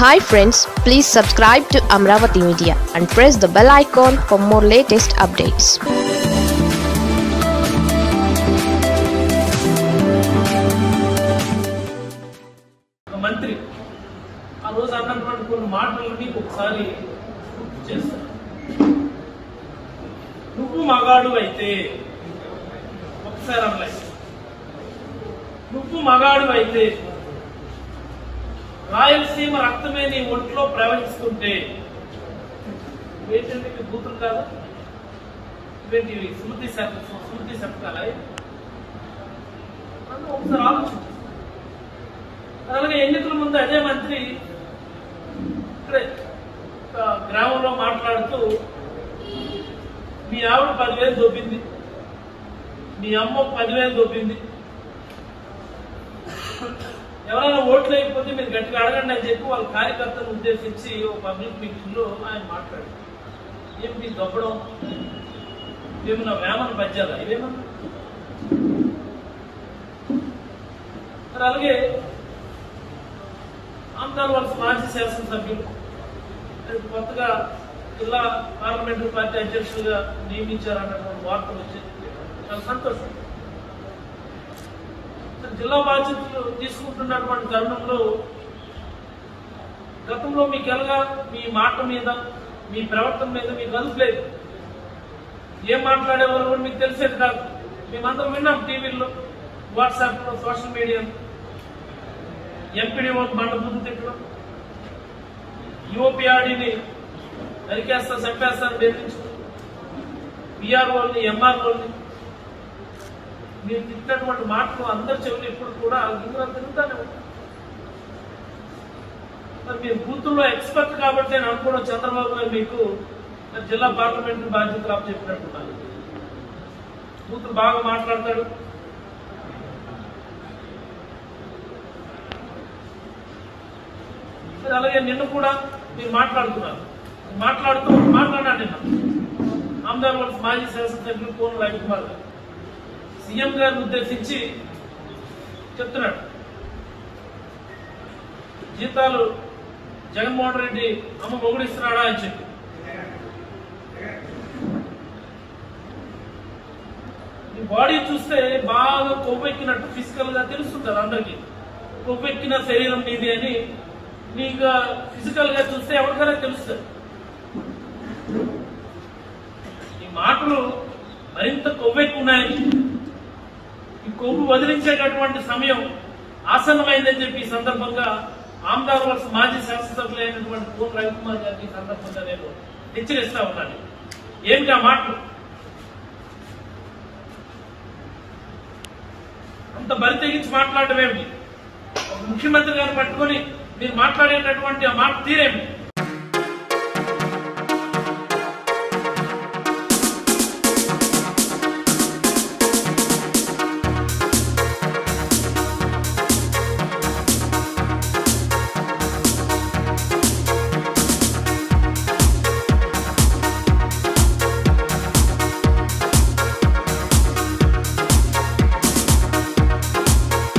Hi friends please subscribe to Amaravati media and press the bell icon for more latest updates ఒక మంత్రి ఆ రోజు అన్నటువంటి కొన్ని మాటలు మీకు ఒకసారి గుర్తు చేస్తాను నువ్వు మగాడు అయితే ఒకసారి అనలే నువ్వు మగాడు అయితే రాయలసీమ రక్తమే నీ ఒంట్లో ప్రవహిస్తుంటే ఏంటంటే ఇవి బూతులు కాదు ఇవేంటి ఇవి స్మృతి శత్ స్మృతి శతకాలా ఇవి? అందులో ఒకసారి ఆలోచించు అలాగే ఎన్నికల ముందు అదే మంత్రి ఇక్కడే ఒక గ్రామంలో మాట్లాడుతూ మీ ఆవిడ పదివేలు దొబ్బింది మీ అమ్మ పదివేలు దొబ్బింది ఎవరైనా ఓట్లు అయిపోతే మీరు గట్టిగా అడగండి అని చెప్పి వాళ్ళ కార్యకర్తను ఉద్దేశించి ఒక పబ్లిక్ మీటింగ్ లో ఆయన మాట్లాడారు ఏం మీ దొబ్బడం ఏమన్నా వేమన పద్యాలా ఇవేమన్నా మరి అలాగే ఆంధ్రాల వలస మాజీ శాసనసభ్యులు రేపు కొత్తగా జిల్లా పార్లమెంటరీ పార్టీ అధ్యక్షులుగా నియమించారన్నటువంటి వార్తలు వచ్చాయి చాలా సంతోషం మరి జిల్లా బాధ్యతలు తీసుకుంటున్నటువంటి తరుణంలో గతంలో మీకు ఎలాగా మీ మాట మీద మీ ప్రవర్తన మీద మీకు అదుపు లేదు ఏం మాట్లాడేవారు కూడా మీకు తెలిసేది కాదు మేమందరం విన్నాం టీవీల్లో వాట్సాప్లో సోషల్ మీడియాలో ఎంపీడీఓ బండ ముందు తిట్టడం యువపిఆర్డీని నరికేస్తా చంపేస్తాను బెదిరించడం పిఆర్ఓల్ని ఎంఆర్ఓల్ని మీరు తిట్టినటువంటి మాటలు అందరి చెవులు ఎప్పుడు కూడా ఇందులో తిరుగుతానే ఉంటాయి మరి మీరు బూతుల్లో ఎక్స్పర్ట్ కాబట్టి నేను అనుకోవడం చంద్రబాబు గారు మీకు మరి జిల్లా పార్లమెంట్ బాధ్యతలు చెప్పినట్టున్నారు బూతులు బాగా మాట్లాడతాడు మరి అలాగే నిన్న కూడా మీరు మాట్లాడుతున్నారు మాట్లాడుతూ మాట్లాడాను నిన్న ఆమ్దార్ వలస మాజీ శాసనసభ్యులు కోన రవికుమార్ గారు సీఎం గారిని ఉద్దేశించి చెప్తున్నాడు జీతాలు జగన్మోహన్ రెడ్డి అమ్మ మొగుడిస్తున్నాడా అని చెప్పి ఈ బాడీ చూస్తే బాగా కొవ్వెక్కినట్టు ఫిజికల్ గా తెలుస్తుంటారు అందరికి కొవ్వెక్కిన శరీరం మీది అని నీకు ఫిజికల్ గా చూస్తే ఎవరికైనా తెలుస్తుంది ఈ మాటలు మరింత కొవ్వెక్కున్నాయని ఈ కొవ్వు వదిలించేటటువంటి సమయం ఆసన్నమైందని చెప్పి ఈ సందర్భంగా ఆమ్దార్ వర్ష మాజీ శాసనసభ్యులు అయినటువంటి కోన్ రవికుమార్ గారికి ఈ సందర్భంగా నేను హెచ్చరిస్తా ఉన్నాను ఏమిటి ఆ మాటలు అంత బరి తెగించి మాట్లాడడం ఏమిటి ఒక ముఖ్యమంత్రి గారిని పట్టుకొని మీరు మాట్లాడేటటువంటి ఆ మాట తీరేమి